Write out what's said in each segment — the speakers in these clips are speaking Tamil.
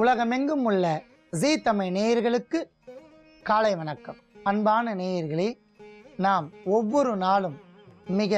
உலகமெங்கும் உள்ள ஜீ தமிழ் நேயர்களுக்கு காலை வணக்கம் அன்பான நேயர்களே நாம் ஒவ்வொரு நாளும் மிக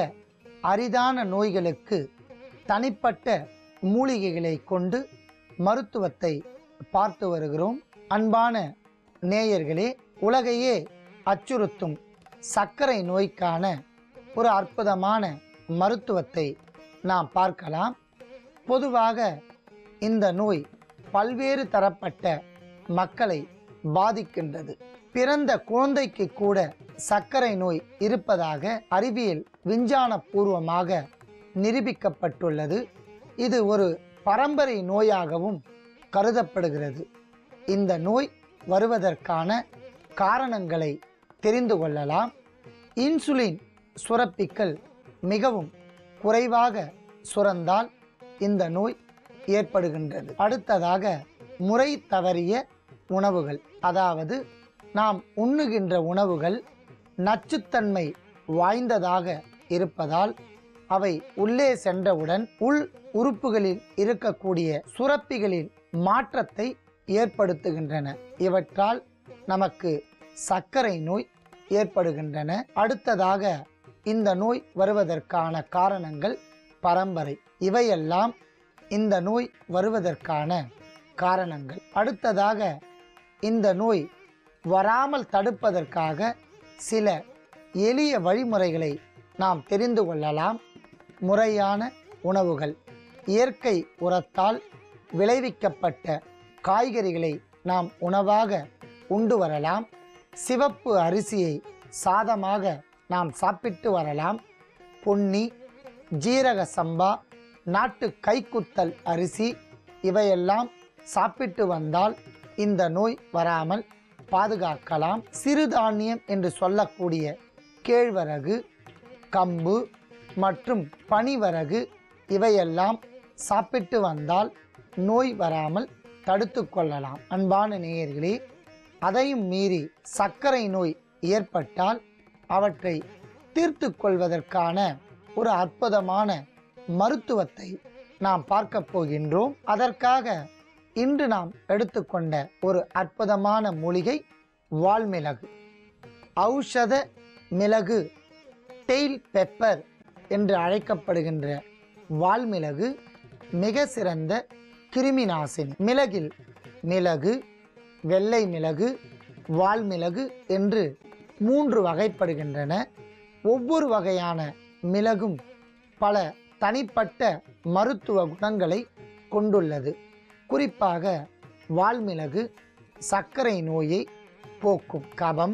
அரிதான நோய்களுக்கு தனிப்பட்ட மூலிகைகளை கொண்டு மருத்துவத்தை பார்த்து வருகிறோம் அன்பான நேயர்களே உலகையே அச்சுறுத்தும் சர்க்கரை நோய்க்கான ஒரு அற்புதமான மருத்துவத்தை நாம் பார்க்கலாம் பொதுவாக இந்த நோய் பல்வேறு தரப்பட்ட மக்களை பாதிக்கின்றது பிறந்த குழந்தைக்கு கூட சர்க்கரை நோய் இருப்பதாக அறிவியல் விஞ்ஞான பூர்வமாக நிரூபிக்கப்பட்டுள்ளது இது ஒரு பரம்பரை நோயாகவும் கருதப்படுகிறது இந்த நோய் வருவதற்கான காரணங்களை தெரிந்து கொள்ளலாம் இன்சுலின் சுரப்பிகள் மிகவும் குறைவாக சுரந்தால் இந்த நோய் ஏற்படுகின்றது அடுத்ததாக முறை தவறிய உணவுகள் அதாவது நாம் உண்ணுகின்ற உணவுகள் நச்சுத்தன்மை வாய்ந்ததாக இருப்பதால் அவை உள்ளே சென்றவுடன் உள் உறுப்புகளில் இருக்கக்கூடிய சுரப்பிகளில் மாற்றத்தை ஏற்படுத்துகின்றன இவற்றால் நமக்கு சர்க்கரை நோய் ஏற்படுகின்றன அடுத்ததாக இந்த நோய் வருவதற்கான காரணங்கள் பரம்பரை இவையெல்லாம் இந்த நோய் வருவதற்கான காரணங்கள் அடுத்ததாக இந்த நோய் வராமல் தடுப்பதற்காக சில எளிய வழிமுறைகளை நாம் தெரிந்து கொள்ளலாம் முறையான உணவுகள் இயற்கை உரத்தால் விளைவிக்கப்பட்ட காய்கறிகளை நாம் உணவாக உண்டு வரலாம் சிவப்பு அரிசியை சாதமாக நாம் சாப்பிட்டு வரலாம் பொன்னி ஜீரக சம்பா நாட்டு கைக்குத்தல் அரிசி இவையெல்லாம் சாப்பிட்டு வந்தால் இந்த நோய் வராமல் பாதுகாக்கலாம் சிறுதானியம் என்று சொல்லக்கூடிய கேழ்வரகு கம்பு மற்றும் பனிவரகு இவையெல்லாம் சாப்பிட்டு வந்தால் நோய் வராமல் தடுத்து கொள்ளலாம் அன்பான நேயர்களே அதையும் மீறி சர்க்கரை நோய் ஏற்பட்டால் அவற்றை தீர்த்து கொள்வதற்கான ஒரு அற்புதமான மருத்துவத்தை நாம் பார்க்க போகின்றோம் அதற்காக இன்று நாம் எடுத்துக்கொண்ட ஒரு அற்புதமான மூலிகை வால்மிளகு ஔஷத மிளகு டெயில் பெப்பர் என்று அழைக்கப்படுகின்ற வால்மிளகு மிக சிறந்த கிருமி நாசினி மிளகில் மிளகு வெள்ளை மிளகு வால்மிளகு என்று மூன்று வகைப்படுகின்றன ஒவ்வொரு வகையான மிளகும் பல தனிப்பட்ட மருத்துவ குணங்களை கொண்டுள்ளது குறிப்பாக வால்மிளகு சர்க்கரை நோயை போக்கும் கபம்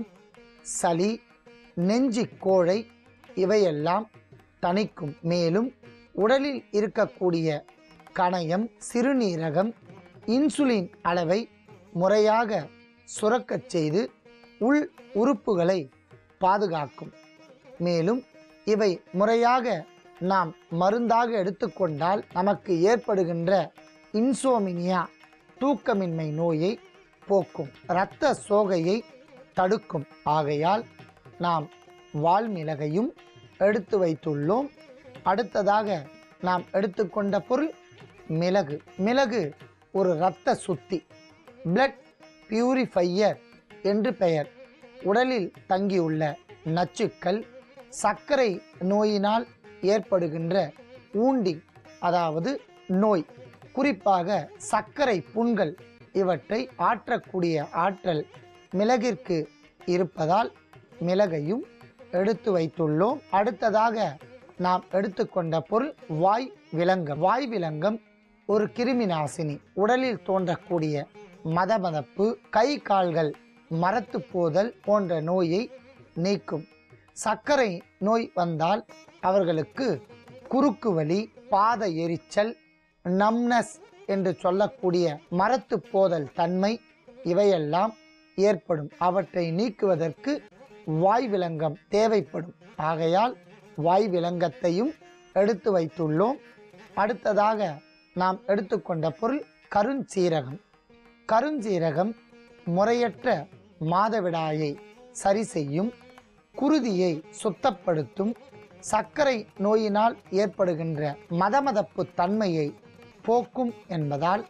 சளி நெஞ்சி கோழை இவையெல்லாம் தணிக்கும் மேலும் உடலில் இருக்கக்கூடிய கணையம் சிறுநீரகம் இன்சுலின் அளவை முறையாக சுரக்கச் செய்து உள் உறுப்புகளை பாதுகாக்கும் மேலும் இவை முறையாக நாம் மருந்தாக எடுத்துக்கொண்டால் நமக்கு ஏற்படுகின்ற இன்சோமினியா தூக்கமின்மை நோயை போக்கும் இரத்த சோகையை தடுக்கும் ஆகையால் நாம் வால்மிளகையும் எடுத்து வைத்துள்ளோம் அடுத்ததாக நாம் எடுத்துக்கொண்ட பொருள் மிளகு மிளகு ஒரு இரத்த சுத்தி பிளட் பியூரிஃபையர் என்று பெயர் உடலில் தங்கியுள்ள நச்சுக்கள் சர்க்கரை நோயினால் ஏற்படுகின்ற ஊண்டி அதாவது நோய் குறிப்பாக சர்க்கரை புண்கள் இவற்றை ஆற்றக்கூடிய ஆற்றல் மிளகிற்கு இருப்பதால் மிளகையும் எடுத்து வைத்துள்ளோம் அடுத்ததாக நாம் எடுத்துக்கொண்ட பொருள் வாய் விலங்கம் வாய் விலங்கம் ஒரு கிருமி நாசினி உடலில் தோன்றக்கூடிய மதமதப்பு கை கால்கள் மரத்து போதல் போன்ற நோயை நீக்கும் சர்க்கரை நோய் வந்தால் அவர்களுக்கு குறுக்கு வலி பாத எரிச்சல் நம்னஸ் என்று சொல்லக்கூடிய மரத்து போதல் தன்மை இவையெல்லாம் ஏற்படும் அவற்றை நீக்குவதற்கு வாய் விலங்கம் தேவைப்படும் ஆகையால் வாய் விலங்கத்தையும் எடுத்து வைத்துள்ளோம் அடுத்ததாக நாம் எடுத்துக்கொண்ட பொருள் கருஞ்சீரகம் கருஞ்சீரகம் முறையற்ற மாதவிடாயை சரி செய்யும் குருதியை சுத்தப்படுத்தும் சர்க்கரை நோயினால் ஏற்படுகின்ற மதமதப்பு தன்மையை போக்கும் என்பதால்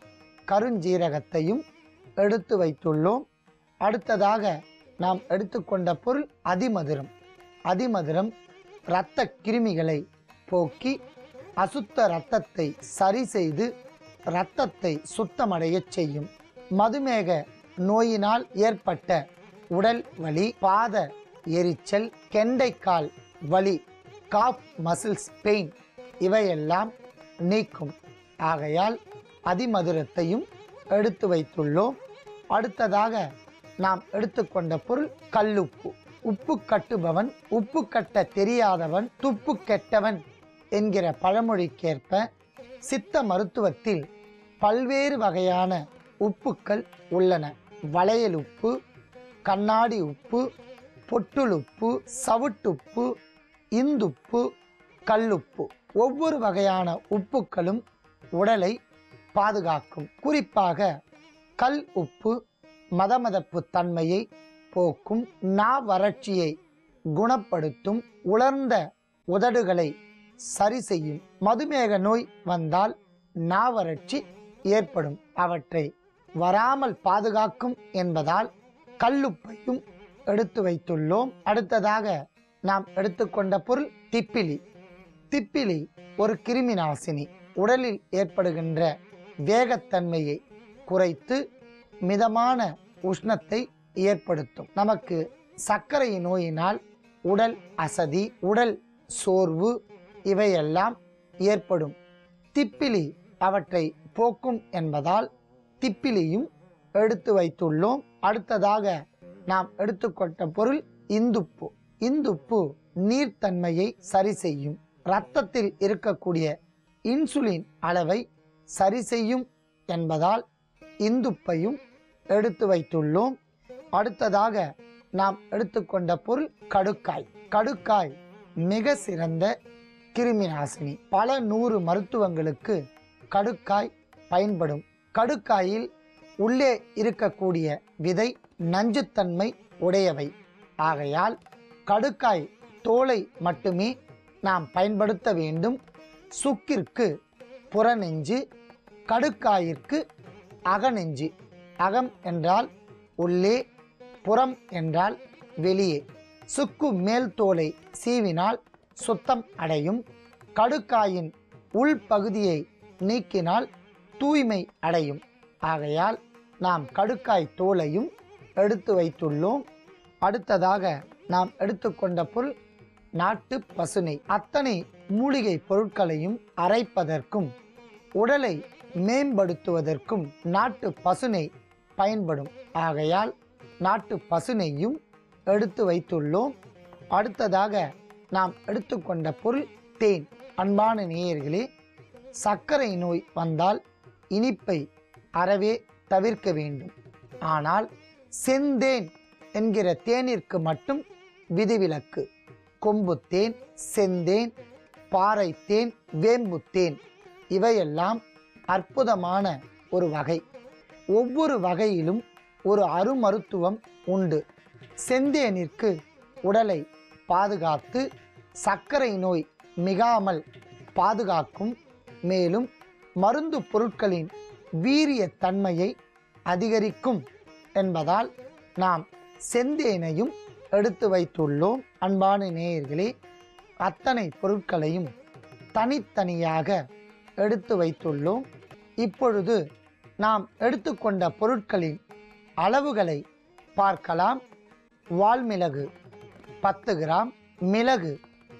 கருஞ்சீரகத்தையும் எடுத்து வைத்துள்ளோம் அடுத்ததாக நாம் எடுத்துக்கொண்ட பொருள் அதிமதுரம் அதிமதுரம் இரத்த கிருமிகளை போக்கி அசுத்த இரத்தத்தை சரி செய்து இரத்தத்தை சுத்தமடையச் செய்யும் மதுமேக நோயினால் ஏற்பட்ட உடல் வலி பாத எரிச்சல் கெண்டைக்கால் வலி காப் மசில்ஸ் பெயின் இவையெல்லாம் நீக்கும் ஆகையால் அதிமதுரத்தையும் எடுத்து வைத்துள்ளோம் அடுத்ததாக நாம் எடுத்துக்கொண்ட பொருள் கல்லுப்பு உப்பு கட்டுபவன் உப்பு கட்ட தெரியாதவன் துப்பு கெட்டவன் என்கிற பழமொழிக்கேற்ப சித்த மருத்துவத்தில் பல்வேறு வகையான உப்புக்கள் உள்ளன வளையல் உப்பு கண்ணாடி உப்பு பொட்டுள் உப்பு சவுட்டுப்பு இந்துப்பு கல்லுப்பு ஒவ்வொரு வகையான உப்புக்களும் உடலை பாதுகாக்கும் குறிப்பாக கல் உப்பு மதமதப்பு தன்மையை போக்கும் நா வறட்சியை குணப்படுத்தும் உலர்ந்த உதடுகளை சரி செய்யும் மதுமேக நோய் வந்தால் நாவறட்சி ஏற்படும் அவற்றை வராமல் பாதுகாக்கும் என்பதால் கல்லுப்பையும் எடுத்து வைத்துள்ளோம் அடுத்ததாக நாம் எடுத்துக்கொண்ட பொருள் திப்பிலி திப்பிலி ஒரு கிருமி நாசினி உடலில் ஏற்படுகின்ற வேகத்தன்மையை குறைத்து மிதமான உஷ்ணத்தை ஏற்படுத்தும் நமக்கு சர்க்கரை நோயினால் உடல் அசதி உடல் சோர்வு இவையெல்லாம் ஏற்படும் திப்பிலி அவற்றை போக்கும் என்பதால் திப்பிலியும் எடுத்து வைத்துள்ளோம் அடுத்ததாக நாம் எடுத்துக்கொண்ட பொருள் இந்துப்பு இந்துப்பு நீர்த்தன்மையை சரி செய்யும் இரத்தத்தில் இருக்கக்கூடிய இன்சுலின் அளவை சரி செய்யும் என்பதால் இந்துப்பையும் எடுத்து வைத்துள்ளோம் அடுத்ததாக நாம் எடுத்துக்கொண்ட பொருள் கடுக்காய் கடுக்காய் மிக சிறந்த கிருமி நாசினி பல நூறு மருத்துவங்களுக்கு கடுக்காய் பயன்படும் கடுக்காயில் உள்ளே இருக்கக்கூடிய விதை நஞ்சுத்தன்மை உடையவை ஆகையால் கடுக்காய் தோலை மட்டுமே நாம் பயன்படுத்த வேண்டும் சுக்கிற்கு புறநெஞ்சு கடுக்காயிற்கு அகநெஞ்சு அகம் என்றால் உள்ளே புறம் என்றால் வெளியே சுக்கு மேல் தோலை சீவினால் சுத்தம் அடையும் கடுக்காயின் உள்பகுதியை நீக்கினால் தூய்மை அடையும் ஆகையால் நாம் கடுக்காய் தோலையும் எடுத்து வைத்துள்ளோம் அடுத்ததாக நாம் எடுத்துக்கொண்ட பொருள் நாட்டு பசுனை அத்தனை மூலிகை பொருட்களையும் அரைப்பதற்கும் உடலை மேம்படுத்துவதற்கும் நாட்டு பசுனை பயன்படும் ஆகையால் நாட்டு பசுனையும் எடுத்து வைத்துள்ளோம் அடுத்ததாக நாம் எடுத்துக்கொண்ட பொருள் தேன் அன்பான நேயர்களே சர்க்கரை நோய் வந்தால் இனிப்பை அறவே தவிர்க்க வேண்டும் ஆனால் செந்தேன் என்கிற தேனிற்கு மட்டும் விதிவிலக்கு கொம்புத்தேன் செந்தேன் பாறைத்தேன் வேம்புத்தேன் இவையெல்லாம் அற்புதமான ஒரு வகை ஒவ்வொரு வகையிலும் ஒரு அருமருத்துவம் உண்டு செந்தேனிற்கு உடலை பாதுகாத்து சர்க்கரை நோய் மிகாமல் பாதுகாக்கும் மேலும் மருந்து பொருட்களின் வீரிய தன்மையை அதிகரிக்கும் என்பதால் நாம் செந்தேனையும் எடுத்து வைத்துள்ளோம் அன்பான நேயர்களே அத்தனை பொருட்களையும் தனித்தனியாக எடுத்து வைத்துள்ளோம் இப்பொழுது நாம் எடுத்துக்கொண்ட பொருட்களின் அளவுகளை பார்க்கலாம் வால்மிளகு பத்து கிராம் மிளகு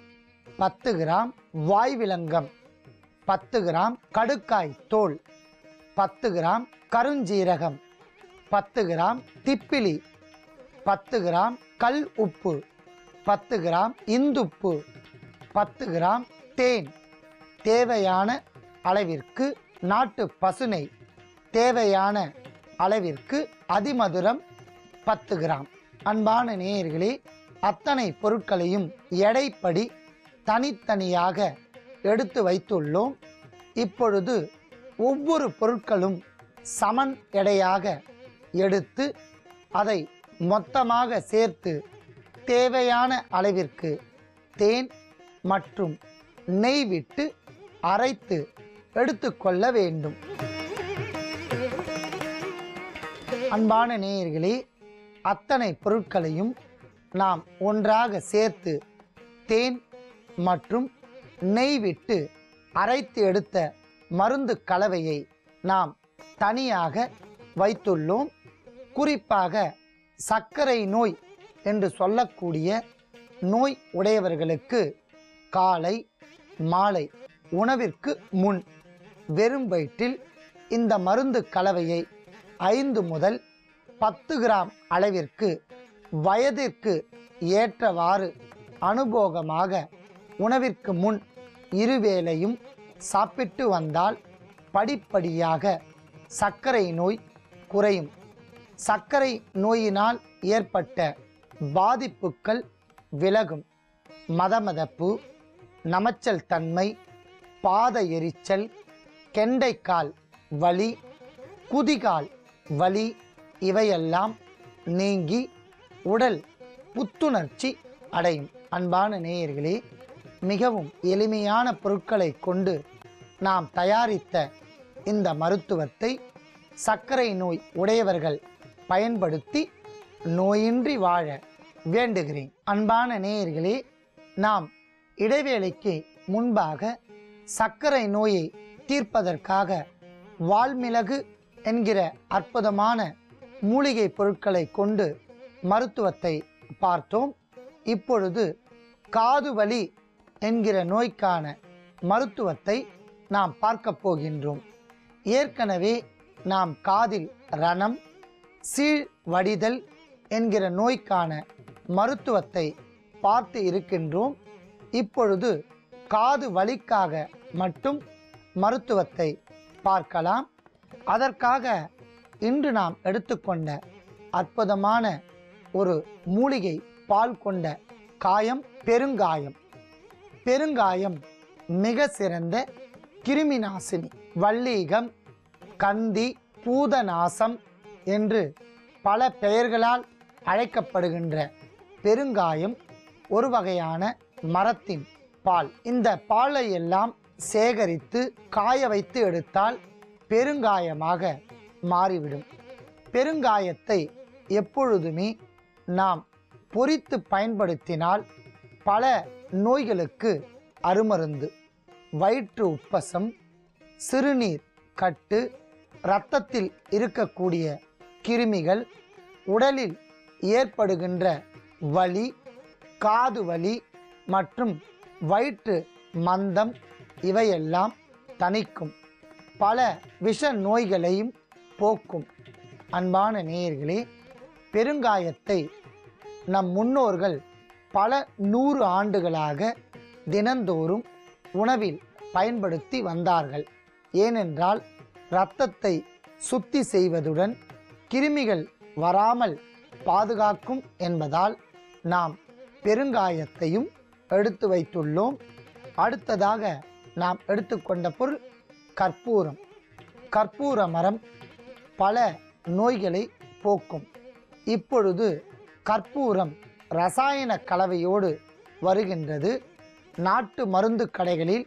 பத்து கிராம் வாய்விலங்கம் பத்து கிராம் கடுக்காய் தோல் பத்து கிராம் கருஞ்சீரகம் பத்து கிராம் திப்பிலி பத்து கிராம் கல் உப்பு பத்து கிராம் இந்துப்பு பத்து கிராம் தேன் தேவையான அளவிற்கு நாட்டு பசுனை தேவையான அளவிற்கு அதிமதுரம் பத்து கிராம் அன்பான நேயர்களே அத்தனை பொருட்களையும் எடைப்படி தனித்தனியாக எடுத்து வைத்துள்ளோம் இப்பொழுது ஒவ்வொரு பொருட்களும் சமன் எடையாக எடுத்து அதை மொத்தமாக சேர்த்து தேவையான அளவிற்கு தேன் மற்றும் நெய் விட்டு அரைத்து எடுத்துக்கொள்ள வேண்டும் அன்பான நேயர்களே அத்தனை பொருட்களையும் நாம் ஒன்றாக சேர்த்து தேன் மற்றும் நெய் விட்டு அரைத்து எடுத்த மருந்து கலவையை நாம் தனியாக வைத்துள்ளோம் குறிப்பாக சர்க்கரை நோய் என்று சொல்லக்கூடிய நோய் உடையவர்களுக்கு காலை மாலை உணவிற்கு முன் வெறும் வயிற்றில் இந்த மருந்து கலவையை ஐந்து முதல் பத்து கிராம் அளவிற்கு வயதிற்கு ஏற்றவாறு அனுபோகமாக உணவிற்கு முன் இருவேளையும் சாப்பிட்டு வந்தால் படிப்படியாக சர்க்கரை நோய் குறையும் சர்க்கரை நோயினால் ஏற்பட்ட பாதிப்புகள் விலகும் மதமதப்பு நமைச்சல் தன்மை பாத எரிச்சல் கெண்டைக்கால் வலி குதிகால் வலி இவையெல்லாம் நீங்கி உடல் புத்துணர்ச்சி அடையும் அன்பான நேயர்களே மிகவும் எளிமையான பொருட்களை கொண்டு நாம் தயாரித்த இந்த மருத்துவத்தை சர்க்கரை நோய் உடையவர்கள் பயன்படுத்தி நோயின்றி வாழ வேண்டுகிறேன் அன்பான நேயர்களே நாம் இடைவேளைக்கு முன்பாக சர்க்கரை நோயை தீர்ப்பதற்காக வால்மிளகு என்கிற அற்புதமான மூலிகை பொருட்களை கொண்டு மருத்துவத்தை பார்த்தோம் இப்பொழுது காது வலி என்கிற நோய்க்கான மருத்துவத்தை நாம் பார்க்க போகின்றோம் ஏற்கனவே நாம் காதில் ரணம் சீழ் வடிதல் என்கிற நோய்க்கான மருத்துவத்தை பார்த்து இருக்கின்றோம் இப்பொழுது காது வலிக்காக மட்டும் மருத்துவத்தை பார்க்கலாம் அதற்காக இன்று நாம் எடுத்துக்கொண்ட அற்புதமான ஒரு மூலிகை பால் கொண்ட காயம் பெருங்காயம் பெருங்காயம் மிக சிறந்த கிருமி நாசினி வள்ளீகம் கந்தி பூதநாசம் என்று பல பெயர்களால் அழைக்கப்படுகின்ற பெருங்காயம் ஒரு வகையான மரத்தின் பால் இந்த பாலை எல்லாம் சேகரித்து காய வைத்து எடுத்தால் பெருங்காயமாக மாறிவிடும் பெருங்காயத்தை எப்பொழுதுமே நாம் பொரித்து பயன்படுத்தினால் பல நோய்களுக்கு அருமருந்து வயிற்று உப்பசம் சிறுநீர் கட்டு இரத்தத்தில் இருக்கக்கூடிய கிருமிகள் உடலில் ஏற்படுகின்ற வலி காது வலி மற்றும் வயிற்று மந்தம் இவையெல்லாம் தணிக்கும் பல விஷ நோய்களையும் போக்கும் அன்பான நேயர்களே பெருங்காயத்தை நம் முன்னோர்கள் பல நூறு ஆண்டுகளாக தினந்தோறும் உணவில் பயன்படுத்தி வந்தார்கள் ஏனென்றால் இரத்தத்தை சுத்தி செய்வதுடன் கிருமிகள் வராமல் பாதுகாக்கும் என்பதால் நாம் பெருங்காயத்தையும் எடுத்து வைத்துள்ளோம் அடுத்ததாக நாம் எடுத்துக்கொண்ட பொருள் கற்பூரம் கற்பூர மரம் பல நோய்களை போக்கும் இப்பொழுது கற்பூரம் ரசாயன கலவையோடு வருகின்றது நாட்டு மருந்து கடைகளில்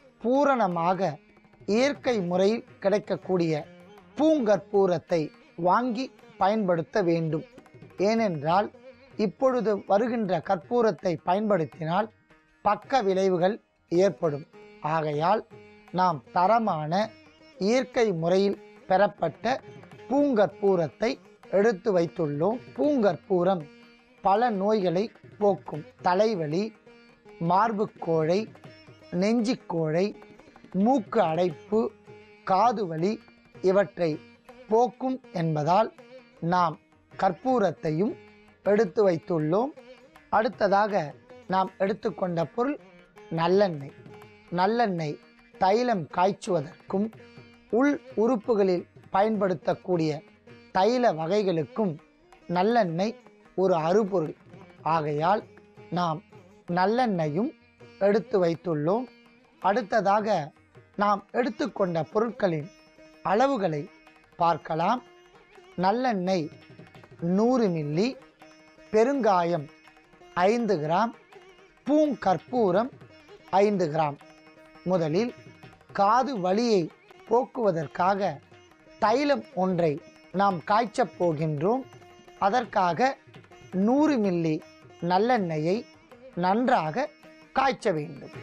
பூரணமாக இயற்கை முறையில் கிடைக்கக்கூடிய பூங்கற்பூரத்தை வாங்கி பயன்படுத்த வேண்டும் ஏனென்றால் இப்பொழுது வருகின்ற கற்பூரத்தை பயன்படுத்தினால் பக்க விளைவுகள் ஏற்படும் ஆகையால் நாம் தரமான இயற்கை முறையில் பெறப்பட்ட பூங்கற்பூரத்தை எடுத்து வைத்துள்ளோம் பூங்கற்பூரம் பல நோய்களை போக்கும் தலைவலி மார்புக்கோழை நெஞ்சிக்கோழை மூக்கு அடைப்பு காது வலி இவற்றை போக்கும் என்பதால் நாம் கற்பூரத்தையும் எடுத்து வைத்துள்ளோம் அடுத்ததாக நாம் எடுத்துக்கொண்ட பொருள் நல்லெண்ணெய் நல்லெண்ணெய் தைலம் காய்ச்சுவதற்கும் உள் உறுப்புகளில் பயன்படுத்தக்கூடிய தைல வகைகளுக்கும் நல்லெண்ணெய் ஒரு அறுபொருள் ஆகையால் நாம் நல்லெண்ணெயும் எடுத்து வைத்துள்ளோம் அடுத்ததாக நாம் எடுத்துக்கொண்ட பொருட்களின் அளவுகளை பார்க்கலாம் நல்லெண்ணெய் நூறு மில்லி பெருங்காயம் ஐந்து கிராம் பூங்கற்பூரம் ஐந்து கிராம் முதலில் காது வலியை போக்குவதற்காக தைலம் ஒன்றை நாம் காய்ச்சப் போகின்றோம் அதற்காக நூறு மில்லி நல்லெண்ணெயை நன்றாக காய்ச்ச வேண்டும்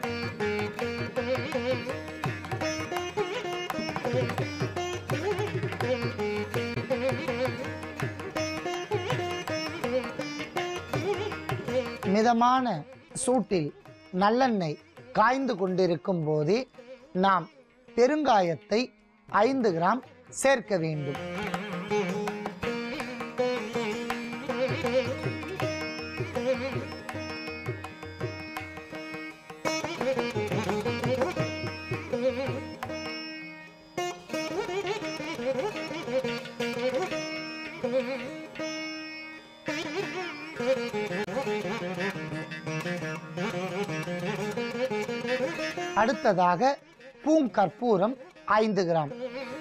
மிதமான சூட்டில் நல்லெண்ணெய் காய்ந்து கொண்டிருக்கும் போதே நாம் பெருங்காயத்தை ஐந்து கிராம் சேர்க்க வேண்டும் அடுத்ததாக பூங்கற்பூரம் ஐந்து கிராம்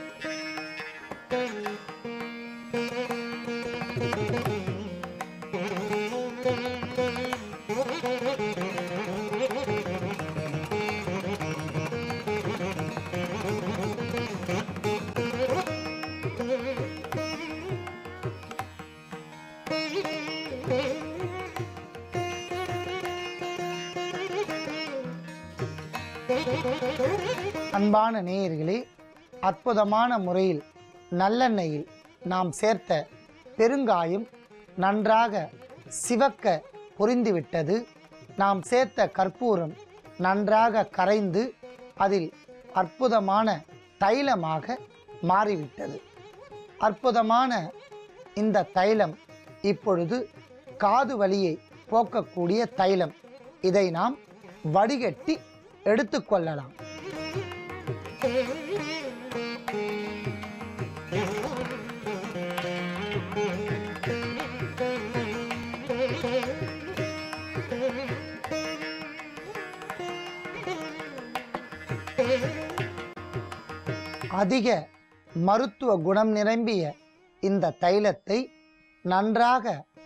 அன்பான நேயர்களே அற்புதமான முறையில் நல்லெண்ணெயில் நாம் சேர்த்த பெருங்காயம் நன்றாக சிவக்க பொரிந்துவிட்டது நாம் சேர்த்த கற்பூரம் நன்றாக கரைந்து அதில் அற்புதமான தைலமாக மாறிவிட்டது அற்புதமான இந்த தைலம் இப்பொழுது காது வலியை போக்கக்கூடிய தைலம் இதை நாம் வடிகட்டி எடுத்துக்கொள்ளலாம் அதிக மருத்துவ குணம் நிரம்பிய இந்த தைலத்தை நன்றாக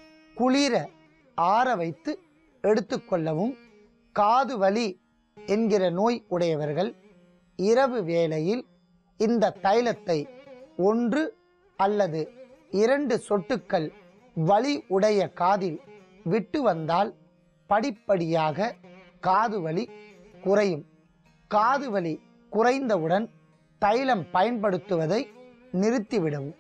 குளிர ஆற வைத்து எடுத்துக்கொள்ளவும் காது வலி என்கிற நோய் உடையவர்கள் இரவு வேளையில் இந்த தைலத்தை ஒன்று அல்லது இரண்டு சொட்டுக்கள் வலி உடைய காதில் விட்டு வந்தால் படிப்படியாக காது வலி குறையும் காது வலி குறைந்தவுடன் தைலம் பயன்படுத்துவதை நிறுத்திவிடவும்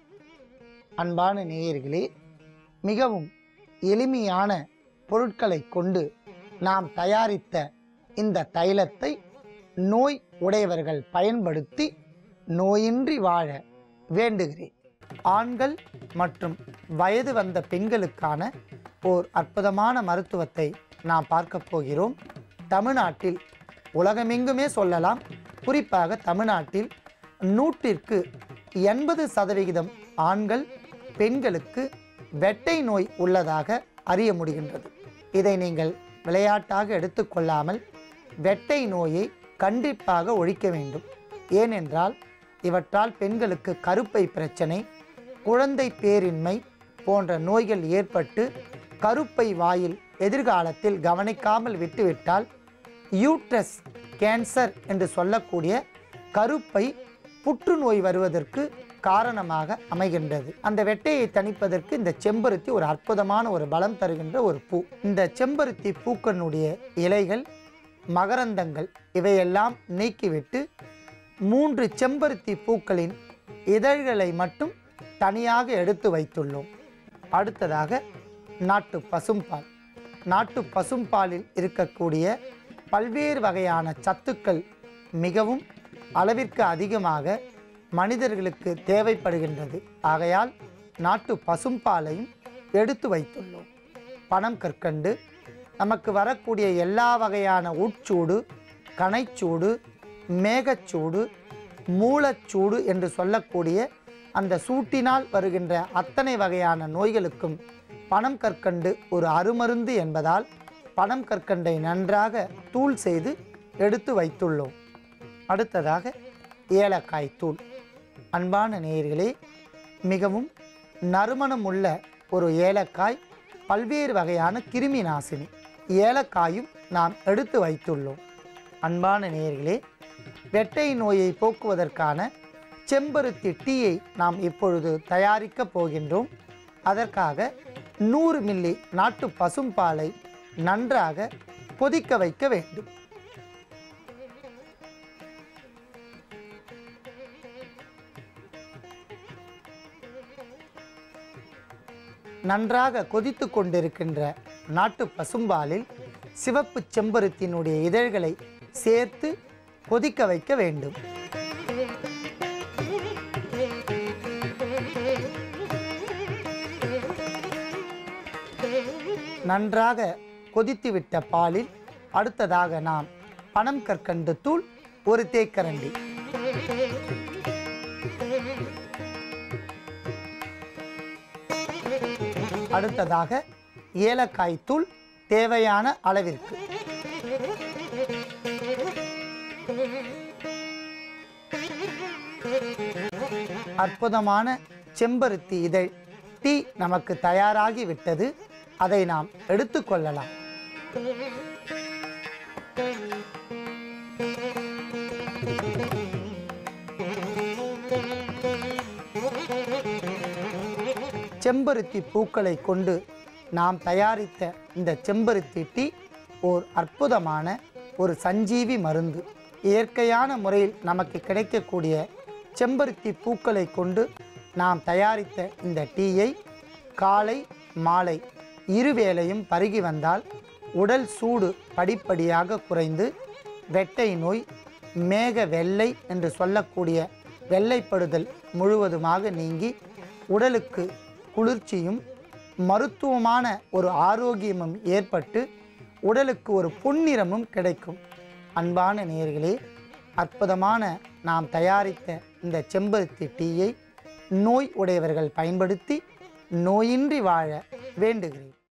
அன்பான நேயர்களே மிகவும் எளிமையான பொருட்களை கொண்டு நாம் தயாரித்த இந்த தைலத்தை நோய் உடையவர்கள் பயன்படுத்தி நோயின்றி வாழ வேண்டுகிறேன் ஆண்கள் மற்றும் வயது வந்த பெண்களுக்கான ஓர் அற்புதமான மருத்துவத்தை நாம் பார்க்க போகிறோம் தமிழ்நாட்டில் உலகமெங்குமே சொல்லலாம் குறிப்பாக தமிழ்நாட்டில் நூற்றிற்கு எண்பது சதவிகிதம் ஆண்கள் பெண்களுக்கு வெட்டை நோய் உள்ளதாக அறிய முடிகின்றது இதை நீங்கள் விளையாட்டாக எடுத்துக்கொள்ளாமல் வெட்டை நோயை கண்டிப்பாக ஒழிக்க வேண்டும் ஏனென்றால் இவற்றால் பெண்களுக்கு கருப்பை பிரச்சனை குழந்தை பேரின்மை போன்ற நோய்கள் ஏற்பட்டு கருப்பை வாயில் எதிர்காலத்தில் கவனிக்காமல் விட்டுவிட்டால் யூட்ரஸ் கேன்சர் என்று சொல்லக்கூடிய கருப்பை புற்றுநோய் வருவதற்கு காரணமாக அமைகின்றது அந்த வெட்டையை தணிப்பதற்கு இந்த செம்பருத்தி ஒரு அற்புதமான ஒரு பலம் தருகின்ற ஒரு பூ இந்த செம்பருத்தி பூக்களினுடைய இலைகள் மகரந்தங்கள் இவையெல்லாம் நீக்கிவிட்டு மூன்று செம்பருத்தி பூக்களின் இதழ்களை மட்டும் தனியாக எடுத்து வைத்துள்ளோம் அடுத்ததாக நாட்டு பசும்பால் நாட்டு பசும்பாலில் இருக்கக்கூடிய பல்வேறு வகையான சத்துக்கள் மிகவும் அளவிற்கு அதிகமாக மனிதர்களுக்கு தேவைப்படுகின்றது ஆகையால் நாட்டு பசும்பாலையும் எடுத்து வைத்துள்ளோம் பனம் கற்கண்டு நமக்கு வரக்கூடிய எல்லா வகையான உட்சூடு கனைச்சூடு மேகச்சூடு மூலச்சூடு என்று சொல்லக்கூடிய அந்த சூட்டினால் வருகின்ற அத்தனை வகையான நோய்களுக்கும் பனம் கற்கண்டு ஒரு அருமருந்து என்பதால் பனம் கற்கண்டை நன்றாக தூள் செய்து எடுத்து வைத்துள்ளோம் அடுத்ததாக ஏலக்காய் தூள் அன்பான நேயர்களே மிகவும் நறுமணமுள்ள ஒரு ஏலக்காய் பல்வேறு வகையான கிருமி நாசினி ஏலக்காயும் நாம் எடுத்து வைத்துள்ளோம் அன்பான நேயர்களே வெட்டை நோயை போக்குவதற்கான செம்பருத்தி டீயை நாம் இப்பொழுது தயாரிக்க போகின்றோம் அதற்காக நூறு மில்லி நாட்டு பசும்பாலை நன்றாக கொதிக்க வைக்க வேண்டும் நன்றாக கொதித்து கொண்டிருக்கின்ற நாட்டு பசும்பாலில் சிவப்பு செம்பருத்தினுடைய இதழ்களை சேர்த்து கொதிக்க வைக்க வேண்டும் நன்றாக கொதித்துவிட்ட பாலில் அடுத்ததாக நாம் பனம் கற்கண்டு தூள் ஒரு தேக்கரண்டி அடுத்ததாக ஏலக்காய் தூள் தேவையான அளவிற்கு அற்புதமான செம்பருத்தி இதழ் டீ நமக்கு தயாராகி விட்டது அதை நாம் எடுத்துக்கொள்ளலாம் செம்பருத்தி பூக்களை கொண்டு நாம் தயாரித்த இந்த செம்பருத்தி டீ ஓர் அற்புதமான ஒரு சஞ்சீவி மருந்து இயற்கையான முறையில் நமக்கு கிடைக்கக்கூடிய செம்பருத்தி பூக்களை கொண்டு நாம் தயாரித்த இந்த டீயை காலை மாலை இருவேளையும் பருகி வந்தால் உடல் சூடு படிப்படியாக குறைந்து வெட்டை நோய் மேக வெள்ளை என்று சொல்லக்கூடிய வெள்ளைப்படுதல் முழுவதுமாக நீங்கி உடலுக்கு குளிர்ச்சியும் மருத்துவமான ஒரு ஆரோக்கியமும் ஏற்பட்டு உடலுக்கு ஒரு பொன்னிறமும் கிடைக்கும் அன்பான நேயர்களே அற்புதமான நாம் தயாரித்த இந்த செம்பருத்தி டீயை நோய் உடையவர்கள் பயன்படுத்தி நோயின்றி வாழ வேண்டுகிறேன்